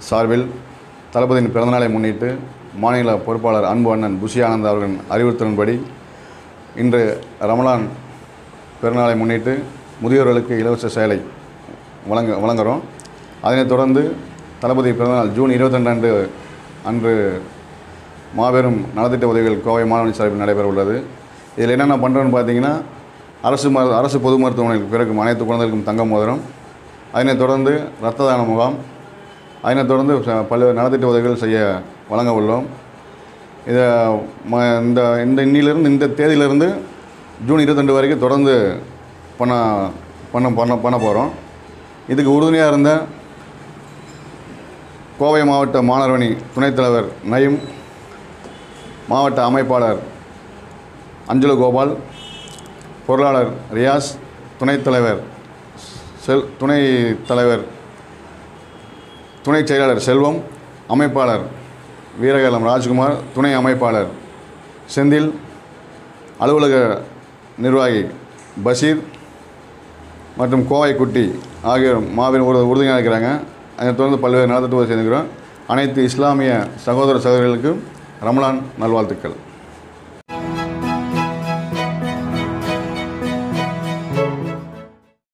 சார்பில் தளபதியின் பிறந்தநாளை முன்னிட்டு மாநில பொறுப்பாளர் அன்பு அண்ணன் புஷி ஆனந்த் அவர்களின் அறிவுறுத்தலின்படி இன்று ரமலான் பிறந்தநாளை முன்னிட்டு முதியோர்களுக்கு இலவச சேலை வழங்க வழங்குகிறோம் அதனைத் தொடர்ந்து தளபதி பிறந்தநாள் ஜூன் இருபத்தி அன்று அன்று மாபெரும் நலத்திட்ட உதவிகள் கோவை மாணவன் சார்பில் நடைபெற உள்ளது இதில் என்னென்ன பண்ணுறோன்னு பார்த்தீங்கன்னா அரசு மரு அரசு பொது மருத்துவமனைக்கு பிறக்கும் அனைத்து குழந்தைகளுக்கும் தங்க மோதிரம் அதனைத் தொடர்ந்து இரத்த தான முகாம் அதனைத் தொடர்ந்து ச- பல்வேறு நலத்திட்ட உதவிகள் செய்ய வழங்க உள்ளோம் இதை ம இந்த இந்த இன்னிலிருந்து இந்த தேதியிலிருந்து ஜூன் இருபத்தெண்டு வரைக்கும் தொடர்ந்து பண்ண பண்ண பண்ண பண்ண போகிறோம் இதுக்கு உறுதுணையாக இருந்த கோவை மாவட்ட மாணவரணி துணைத் தலைவர் நயீம் மாவட்ட அமைப்பாளர் அஞ்சலு கோபால் பொருளாளர் ரியாஸ் துணைத் தலைவர் செல் துணை தலைவர் துணைச் செயலாளர் செல்வம் அமைப்பாளர் வீரகலம் ராஜ்குமார் துணை அமைப்பாளர் செந்தில் அலுவலக நிர்வாகி பஷீர் மற்றும் கோவை குட்டி ஆகியோர் மாபெரும் ஒரு உறுதுணையாக இருக்கிறாங்க அதை தொடர்ந்து பல்வேறு நலத்திட்டு செய்திருக்கிறோம் அனைத்து இஸ்லாமிய சகோதர சகோதரிகளுக்கும் ரமலான் நல்வாழ்த்துக்கள்